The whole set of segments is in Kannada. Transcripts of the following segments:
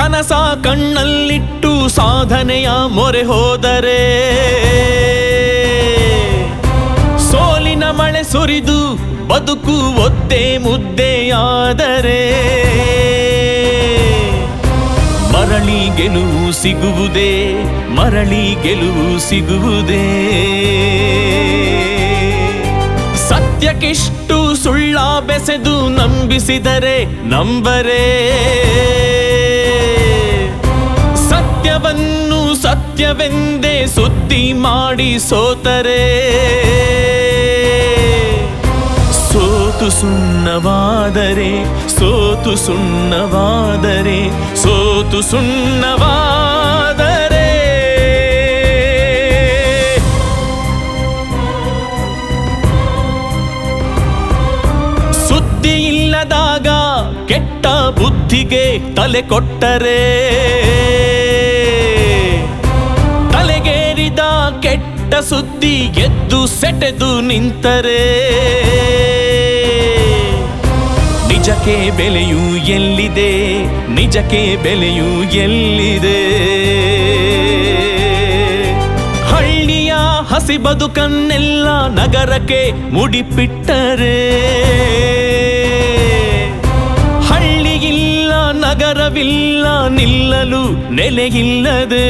ಕನಸ ಕಣ್ಣಲ್ಲಿಟ್ಟು ಸಾಧನೆಯ ಮೊರೆ ಹೋದರೆ ಸೋಲಿನ ಮಳೆ ಸುರಿದು ಬದುಕು ಒದ್ದೆ ಮುದ್ದೆಯಾದರೆ ಮರಳಿ ಗೆಲುವು ಸಿಗುವುದೇ ಮರಳಿ ಗೆಲುವು ಸಿಗುವುದೇ ಸತ್ಯಕ್ಕಿಷ್ಟು ಸುಳ್ಳ ಬೆಸೆದು ನಂಬಿಸಿದರೆ ನಂಬರೇ ಸತ್ಯವನ್ನು ಸತ್ಯವೆಂದೇ ಸುದ್ದಿ ಮಾಡಿ ಸೋತರೆ ಸೋತು ಸುಣ್ಣವಾದರೆ ಸೋತು ಸುಣ್ಣವಾದರೆ ಸೋತು ಸುಣ್ಣವಾದರೆ ಸುದ್ದಿ ಇಲ್ಲದಾಗ ಕೆಟ್ಟ ಬುದ್ಧಿಗೆ ತಲೆ ಕೊಟ್ಟರೆ ತಲೆಗೇರಿದ ಕೆಟ್ಟ ಸುದ್ದಿ ಎದ್ದು ಸೆಟೆದು ನಿಂತರೆ ನಿಜಕ್ಕೆ ಬೆಲೆಯು ಎಲ್ಲಿದೆ ನಿಜಕ್ಕೆ ಬೆಲೆಯು ಎಲ್ಲಿದೆ ಹಳ್ಳಿಯ ಹಸಿ ಬದುಕನ್ನೆಲ್ಲ ನಗರಕ್ಕೆ ಮುಡಿಪಿಟ್ಟರೆ ಹಳ್ಳಿಯಿಲ್ಲ ನಗರವಿಲ್ಲ ನಿಲ್ಲಲು ನೆಲೆಯಿಲ್ಲದೆ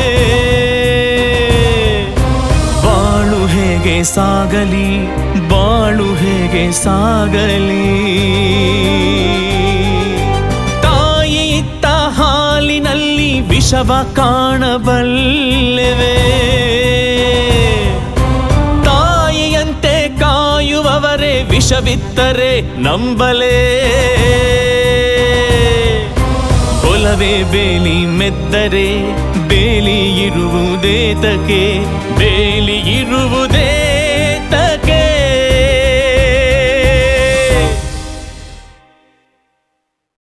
ಬಾಳು ಹೇಗೆ ಸಾಗಲಿ ಬಾಳು ಹೇಗೆ ಸಾಗಲಿ ತಾಯಿ ಇತ್ತ ಹಾಲಿನಲ್ಲಿ ವಿಷವ ಕಾಣಬಲ್ಲೆವೆ ತಾಯಿಯಂತೆ ಕಾಯುವವರೇ ವಿಷವಿತ್ತರೆ ನಂಬಲೇ ಒಲವೇ ಬೇಲಿ ಮೆದ್ದರೆ ಬೇಲಿ ಇರುವುದೇತಕ್ಕೆ ಬೇಲಿ ಇರುವುದೇ